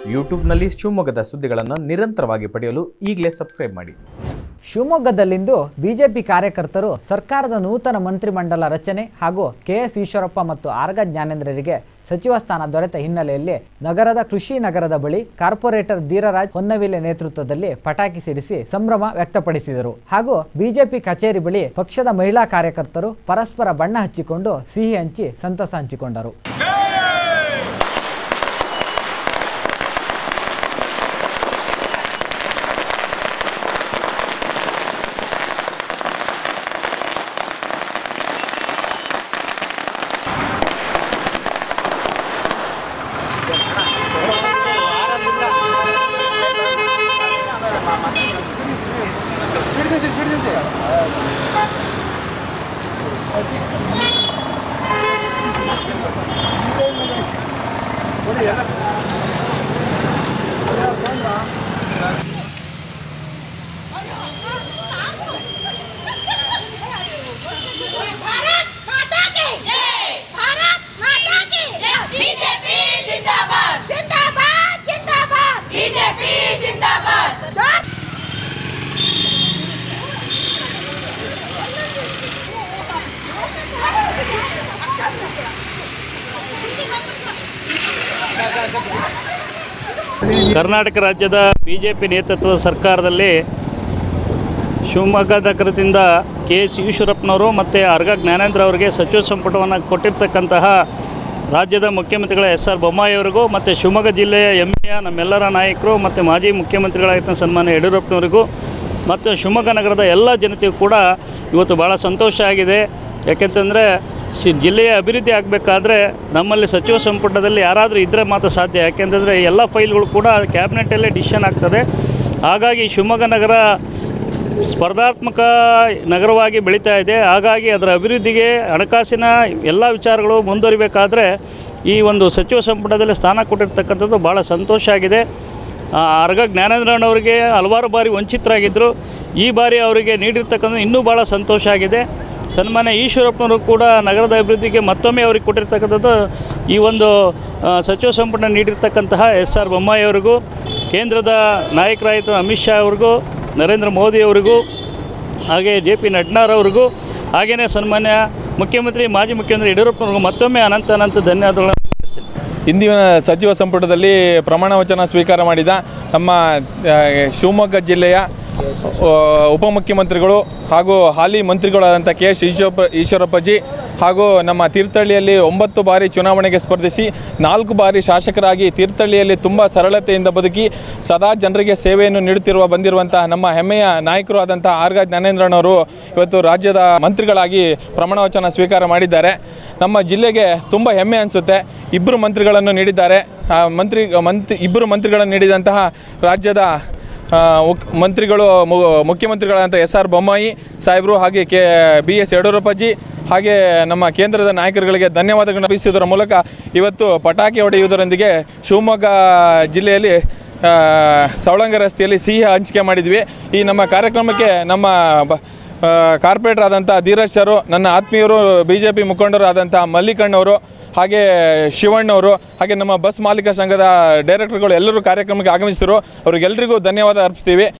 ಯೂಟ್ಯೂಬ್ನಲ್ಲಿ ಶಿವಮೊಗ್ಗದ ಸುದ್ದಿಗಳನ್ನು ನಿರಂತರವಾಗಿ ಪಡೆಯಲು ಈಗಲೇ ಸಬ್ಸ್ಕ್ರೈಬ್ ಮಾಡಿ ಶಿವಮೊಗ್ಗದಲ್ಲಿಂದು ಬಿಜೆಪಿ ಕಾರ್ಯಕರ್ತರು ಸರ್ಕಾರದ ನೂತನ ಮಂತ್ರಿಮಂಡಲ ರಚನೆ ಹಾಗೂ ಕೆಎಸ್ ಈಶ್ವರಪ್ಪ ಮತ್ತು ಆರ್ಗ ಜ್ಞಾನೇಂದ್ರರಿಗೆ ಸಚಿವ ಸ್ಥಾನ ದೊರೆತ ಹಿನ್ನೆಲೆಯಲ್ಲಿ ನಗರದ ಕೃಷಿ ನಗರದ ಬಳಿ ಕಾರ್ಪೊರೇಟರ್ ಧೀರರಾಜ್ ಹೊನ್ನವಿಲೆ ನೇತೃತ್ವದಲ್ಲಿ ಪಟಾಕಿ ಸಿಡಿಸಿ ಸಂಭ್ರಮ ವ್ಯಕ್ತಪಡಿಸಿದರು ಹಾಗೂ ಬಿಜೆಪಿ ಕಚೇರಿ ಬಳಿ ಪಕ್ಷದ ಮಹಿಳಾ ಕಾರ್ಯಕರ್ತರು ಪರಸ್ಪರ ಬಣ್ಣ ಹಚ್ಚಿಕೊಂಡು ಸಿಹಿ ಹಂಚಿ ಸಂತಸ ಹಂಚಿಕೊಂಡರು भारत माता की जय भारत माता की जय बीजेपी जिंदाबाद जिंदाबाद जिंदाबाद बीजेपी जिंदाबाद ಕರ್ನಾಟಕ ರಾಜ್ಯದ ಬಿ ಜೆ ಪಿ ನೇತೃತ್ವದ ಸರ್ಕಾರದಲ್ಲಿ ಶಿವಮೊಗ್ಗ ನಗರದಿಂದ ಕೆ ಎಸ್ ಈಶ್ವರಪ್ಪನವರು ಮತ್ತು ಅರ್ಗ ಜ್ಞಾನೇಂದ್ರ ಅವರಿಗೆ ಸಚಿವ ಸಂಪುಟವನ್ನು ಕೊಟ್ಟಿರ್ತಕ್ಕಂತಹ ರಾಜ್ಯದ ಮುಖ್ಯಮಂತ್ರಿಗಳ ಎಸ್ ಆರ್ ಬೊಮ್ಮಾಯಿಯವರಿಗೂ ಮತ್ತು ಶಿವಮೊಗ್ಗ ಜಿಲ್ಲೆಯ ಹೆಮ್ಮೆಯ ನಮ್ಮೆಲ್ಲರ ನಾಯಕರು ಮತ್ತು ಮಾಜಿ ಮುಖ್ಯಮಂತ್ರಿಗಳಾಗಿದ್ದ ಸನ್ಮಾನ್ಯ ಯಡಿಯೂರಪ್ಪನವರಿಗೂ ಮತ್ತು ಶಿವಮೊಗ್ಗ ನಗರದ ಎಲ್ಲ ಜನತೆಗೂ ಕೂಡ ಇವತ್ತು ಭಾಳ ಸಂತೋಷ ಆಗಿದೆ ಯಾಕೆಂತಂದರೆ ಶಿ ಜಿಲ್ಲೆಯ ಅಭಿವೃದ್ಧಿ ಆಗಬೇಕಾದ್ರೆ ನಮ್ಮಲ್ಲಿ ಸಚಿವ ಸಂಪುಟದಲ್ಲಿ ಯಾರಾದರೂ ಇದ್ದರೆ ಮಾತ್ರ ಸಾಧ್ಯ ಯಾಕೆಂತಂದರೆ ಎಲ್ಲ ಫೈಲ್ಗಳು ಕೂಡ ಕ್ಯಾಬಿನೆಟಲ್ಲೇ ಡಿಸಿಷನ್ ಆಗ್ತದೆ ಹಾಗಾಗಿ ಶಿವಮೊಗ್ಗ ನಗರ ಸ್ಪರ್ಧಾತ್ಮಕ ನಗರವಾಗಿ ಬೆಳೀತಾ ಇದೆ ಹಾಗಾಗಿ ಅದರ ಅಭಿವೃದ್ಧಿಗೆ ಹಣಕಾಸಿನ ಎಲ್ಲ ವಿಚಾರಗಳು ಮುಂದುವರಿಬೇಕಾದ್ರೆ ಈ ಒಂದು ಸಚಿವ ಸಂಪುಟದಲ್ಲಿ ಸ್ಥಾನ ಕೊಟ್ಟಿರ್ತಕ್ಕಂಥದ್ದು ಭಾಳ ಸಂತೋಷ ಆಗಿದೆ ಆ, ಅರ್ಗ ಜ್ಞಾನೇಂದ್ರನವರಿಗೆ ಹಲವಾರು ಬಾರಿ ವಂಚಿತರಾಗಿದ್ದರು ಈ ಬಾರಿ ಅವರಿಗೆ ನೀಡಿರ್ತಕ್ಕಂಥ ಇನ್ನೂ ಭಾಳ ಸಂತೋಷ ಆಗಿದೆ ಸನ್ಮಾನ್ಯ ಈಶ್ವರಪ್ಪನವರು ಕೂಡ ನಗರದ ಅಭಿವೃದ್ಧಿಗೆ ಮತ್ತೊಮ್ಮೆ ಅವ್ರಿಗೆ ಕೊಟ್ಟಿರ್ತಕ್ಕಂಥದ್ದು ಈ ಒಂದು ಆ, ಸಚಿವ ಸಂಪುಟ ನೀಡಿರ್ತಕ್ಕಂತಹ ಎಸ್ ಆರ್ ಬೊಮ್ಮಾಯಿಯವರಿಗೂ ಕೇಂದ್ರದ ನಾಯಕರಾಯಿತು ಅಮಿತ್ ಶಾ ಅವ್ರಿಗೂ ನರೇಂದ್ರ ಮೋದಿ ಅವರಿಗೂ ಹಾಗೆ ಜೆ ಪಿ ನಡ್ನಾರವ್ರಿಗೂ ಹಾಗೆಯೇ ಸನ್ಮಾನ್ಯ ಮುಖ್ಯಮಂತ್ರಿ ಮಾಜಿ ಮುಖ್ಯಮಂತ್ರಿ ಯಡಿಯೂರಪ್ಪನವ್ರಿಗೂ ಮತ್ತೊಮ್ಮೆ ಅನಂತ ಅನಂತ ಧನ್ಯವಾದಗಳನ್ನು ತಿಳಿಸ್ತೀನಿ ಇಂದಿನ ಸಚಿವ ಸಂಪುಟದಲ್ಲಿ ಪ್ರಮಾಣ ವಚನ ಸ್ವೀಕಾರ ಮಾಡಿದ ನಮ್ಮ ಆ, ಶಿವಮೊಗ್ಗ ಜಿಲ್ಲೆಯ ಆ, ಉಪಮುಖ್ಯಮಂತ್ರಿಗಳು ಹಾಗೂ ಹಾಲಿ ಮಂತ್ರಿಗಳಾದಂಥ ಕೆ ಎಸ್ ಈಶ್ವರಪ್ಪ ಈಶ್ವರಪ್ಪಜಿ ಹಾಗೂ ನಮ್ಮ ತೀರ್ಥಹಳ್ಳಿಯಲ್ಲಿ ಒಂಬತ್ತು ಬಾರಿ ಚುನಾವಣೆಗೆ ಸ್ಪರ್ಧಿಸಿ ನಾಲ್ಕು ಬಾರಿ ಶಾಸಕರಾಗಿ ತೀರ್ಥಹಳ್ಳಿಯಲ್ಲಿ ತುಂಬ ಸರಳತೆಯಿಂದ ಬದುಕಿ ಸದಾ ಜನರಿಗೆ ಸೇವೆಯನ್ನು ನೀಡುತ್ತಿರುವ ಬಂದಿರುವಂತಹ ನಮ್ಮ ಹೆಮ್ಮೆಯ ನಾಯಕರು ಆದಂಥ ಆರ್ಗ ಜ್ಞಾನೇಂದ್ರನವರು ಇವತ್ತು ರಾಜ್ಯದ ಮಂತ್ರಿಗಳಾಗಿ ಪ್ರಮಾಣ ವಚನ ಸ್ವೀಕಾರ ಮಾಡಿದ್ದಾರೆ ನಮ್ಮ ಜಿಲ್ಲೆಗೆ ತುಂಬ ಹೆಮ್ಮೆ ಅನಿಸುತ್ತೆ ಇಬ್ಬರು ಮಂತ್ರಿಗಳನ್ನು ನೀಡಿದ್ದಾರೆ ಆ ಮಂತ್ರಿ ಮಂತ್ರಿ ಇಬ್ಬರು ಮಂತ್ರಿಗಳನ್ನು ನೀಡಿದಂತಹ ರಾಜ್ಯದ ಆ, ಮುಕ್- ಮಂತ್ರಿಗಳು ಮು- ಮುಖ್ಯಮಂತ್ರಿಗಳಾದಂಥ ಎಸ್ ಆರ್ ಬೊಮ್ಮಾಯಿ ಸಾಹೇಬರು ಹಾಗೆ ಕೆ ಬಿ ಎಸ್ ಯಡಿಯೂರಪ್ಪಜಿ ಹಾಗೆ ನಮ್ಮ ಕೇಂದ್ರದ ನಾಯಕರುಗಳಿಗೆ ಧನ್ಯವಾದಗಳನ್ನು ಅರ್ಪಿಸುವುದರ ಮೂಲಕ ಇವತ್ತು ಪಟಾಕಿ ಹೊಡೆಯುವುದರೊಂದಿಗೆ ಶಿವಮೊಗ್ಗ ಜಿಲ್ಲೆಯಲ್ಲಿ ಆ, ಸವಳಂಗ ರಸ್ತೆಯಲ್ಲಿ ಸಿಹಿ ಹಂಚಿಕೆ ಮಾಡಿದ್ವಿ ಈ ನಮ್ಮ ಕಾರ್ಯಕ್ರಮಕ್ಕೆ ನಮ್ಮ ಬ ಆ, ಕಾರ್ಪೊರೇಟರ್ ಆದಂಥ ಧೀರಜ್ ಸರು ನನ್ನ ಆತ್ಮೀಯರು ಬಿ ಜೆ ಪಿ ಮುಖಂಡರು ಆದಂಥ ಮಲ್ಲಿಕಣ್ಣವರು ಹಾಗೆ ಶಿವಣ್ಣವರು ಹಾಗೆ ನಮ್ಮ ಬಸ್ ಮಾಲೀಕ ಸಂಘದ ಡೈರೆಕ್ಟರ್ಗಳು ಎಲ್ಲರೂ ಕಾರ್ಯಕ್ರಮಕ್ಕೆ ಆಗಮಿಸಿದರು ಅವರಿಗೆಲ್ಲರಿಗೂ ಧನ್ಯವಾದ ಅರ್ಪಿಸ್ತೀವಿ